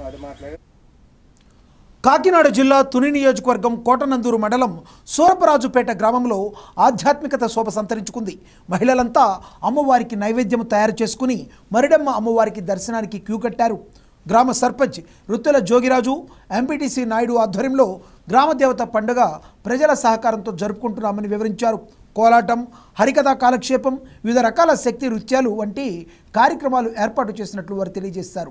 అది మాట్లాడి కాకినాడ జిల్లా తుని నియోజకవర్గం కోటనందూరు మండలం సూరపరాజుపేట గ్రామంలో ఆధ్యాత్మికత శోభ సంతరించుకుంది మహిళలంతా అమ్మవారికి నైవేద్యం తయారు చేసుకుని మరిడమ్మ అమ్మవారికి దర్శనానికి క్యూ కట్టారు గ్రామ సర్పంచ్ రుత్తెల జోగిరాజు ఎంపీటీసీ నాయుడు ఆధ్వర్యంలో గ్రామదేవత పండుగ ప్రజల సహకారంతో జరుపుకుంటున్నామని వివరించారు కోలాటం హరికథా కాలక్షేపం వివిధ రకాల శక్తి నృత్యాలు వంటి కార్యక్రమాలు ఏర్పాటు చేసినట్లు వారు తెలియజేశారు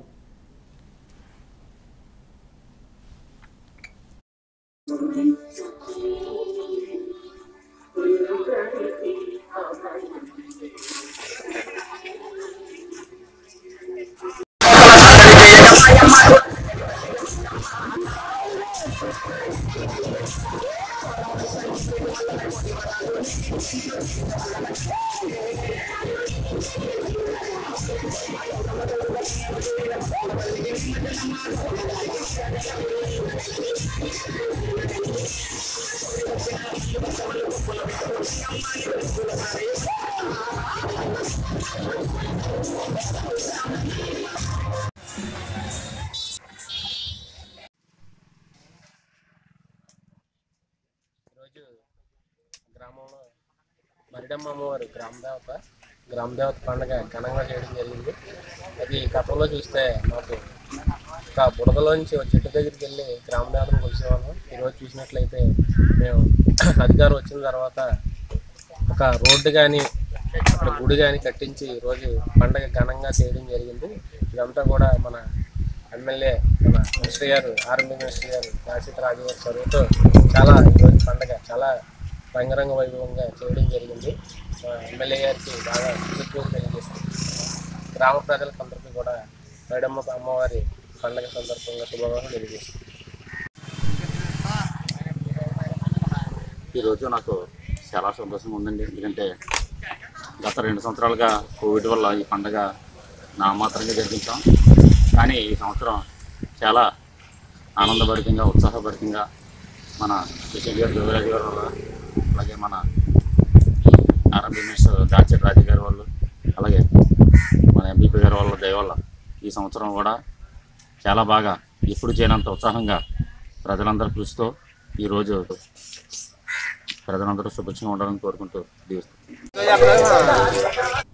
ఈరోజు గ్రామంలో మరిడమ్మ అమ్మవారు గ్రామ దేవత గ్రామ దేవత పండుగ ఘనంగా చేయడం జరిగింది అది గతంలో చూస్తే మాకు ఒక బుడదలోంచి ఒక చెట్టు దగ్గరికి వెళ్ళి గ్రామ దేవతను కొలిసేవాళ్ళం ఈరోజు చూసినట్లయితే మేము అధికారం వచ్చిన తర్వాత ఒక రోడ్డు కానీ అక్కడ గుడి కానీ కట్టించి ఈరోజు పండగ ఘనంగా చేయడం జరిగింది ఇదంతా కూడా మన ఎమ్మెల్యే మన మినిస్టర్ గారు ఆర్మీ మినిస్టర్ గారు రాజశేఖర రాజు గారి చదువుతో చాలా ఈరోజు పండగ చాలా రంగరంగ వైభవంగా చేయడం జరిగింది మా ఎమ్మెల్యే గారికి బాగా కృతజ్ఞతలు తెలియజేస్తుంది గ్రామ ప్రజలకు అందరికీ కూడా మేడమ్మ అమ్మవారి పండగ సందర్భంగా శుభాకాంక్షలు తెలియజేస్తుంది ఈరోజు నాకు చాలా సంతోషంగా ఉందండి ఎందుకంటే గత రెండు సంవత్సరాలుగా కోవిడ్ వల్ల ఈ పండగ నామాత్రంగా జరిపించాం కానీ ఈ సంవత్సరం చాలా ఆనందభరితంగా ఉత్సాహభరితంగా మన కిషన్ గారు యువరాజు గారు వల్ల అలాగే మన ఆర్ఎంపీ మినిస్టర్ దాచేటి రాజు గారి వాళ్ళు అలాగే మన ఎంపీపీ గారి వాళ్ళ దయ వల్ల ఈ సంవత్సరం కూడా చాలా బాగా ఎప్పుడు చేయనంత ఉత్సాహంగా ప్రజలందరి కృషితో ఈరోజు ప్రజలందరూ శుభ్రంగా ఉండాలని కోరుకుంటూ దీవిస్తాం